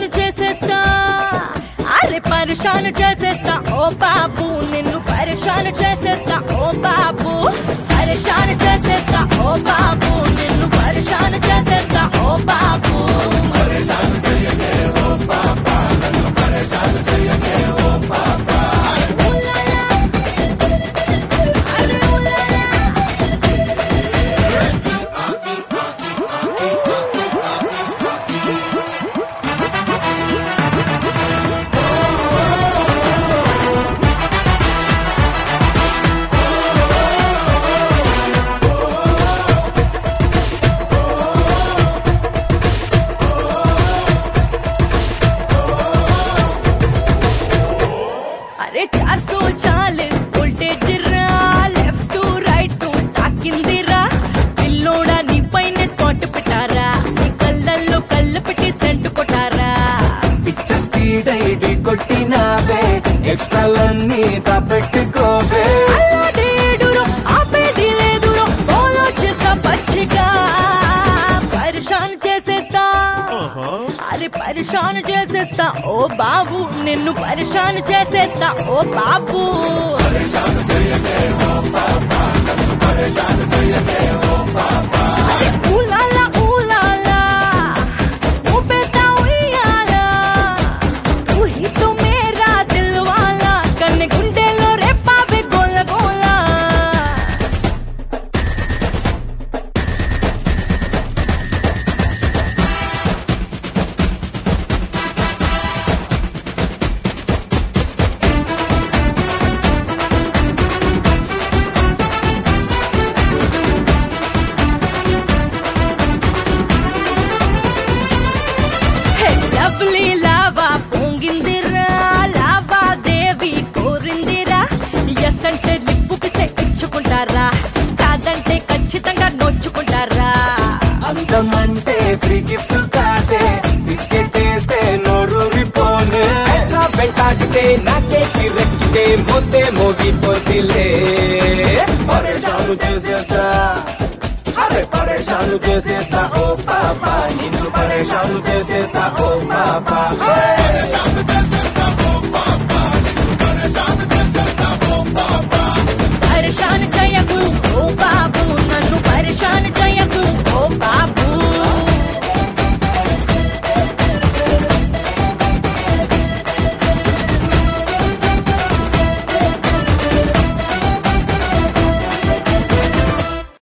పరిశాన్ చేసేస్తా అరే పరిశాన్ చేసేస్తా ఓ బాబు నిన్ను పరిశాన్ చేసేస్తా ఓ బాబు పరిశాన్ చేసేస్తా ఓ బాబు నిన్ను పరిశాన్ చేసేస్తా ఓ బాబు ఉల్లాలా. అరే ఉల్లాలా. అరే చార్ సో చాలీస్ వోల్టేజ్ రా లెఫ్ట్ టు రైట్ టు తాకిందిరా పిల్లోడా నీ పైన స్పాట్ పెట్టారా నీ కళ్ళల్లో కళ్ళు పెట్టి సెంటు కొట్టారా పిచ్చ స్పీడ్ ఐడి కొట్టినావే ఎక్స్ట్రాలన్నీ తప్పెట్టుకోవే అల్లాడేడురో ఆపేది లేదురో ఫాలో చేస్తా పచ్చిగా పరిశాన్ చేసేస్తా అరే పరిశాన్ చేసేస్తా ఓ బాబు నిన్ను పరిశాన్ చేసేస్తా ఓ బాబు అరే ఊలాలా ఊలాలా ఊపేస్తా ఉయ్యాలా తూ హీ తో మేరా దిల్వాలా కన్నె గుండెలో రేపావే గోల గోలా హే లవ్లీ లావా పొంగిందిరా లావా దేవి కోరిందిరా ఎస్ అంటే లిప్పుకి ఇచ్చుకుంటారా కాదంటే ఖచ్చితంగా నొచ్చుకుంటారా అందమంటే ఫ్రీ గిఫ్ట్ కాదే బిస్కెట్ వేస్తే నోరూరిపోను ఐసా వెంటాడితే నాకే చిరెక్కితే మొత్తే మోగిపోతిలే పరేషాను చేసేస్తా అరే పరేషాను చేసేస్తా ఓ పాపా నిన్ను పరేషాను చేసేస్తా ఓ పాపా పరిశాన్ చేయకు ఓ బాబు నన్ను పరిశాన్ చేయ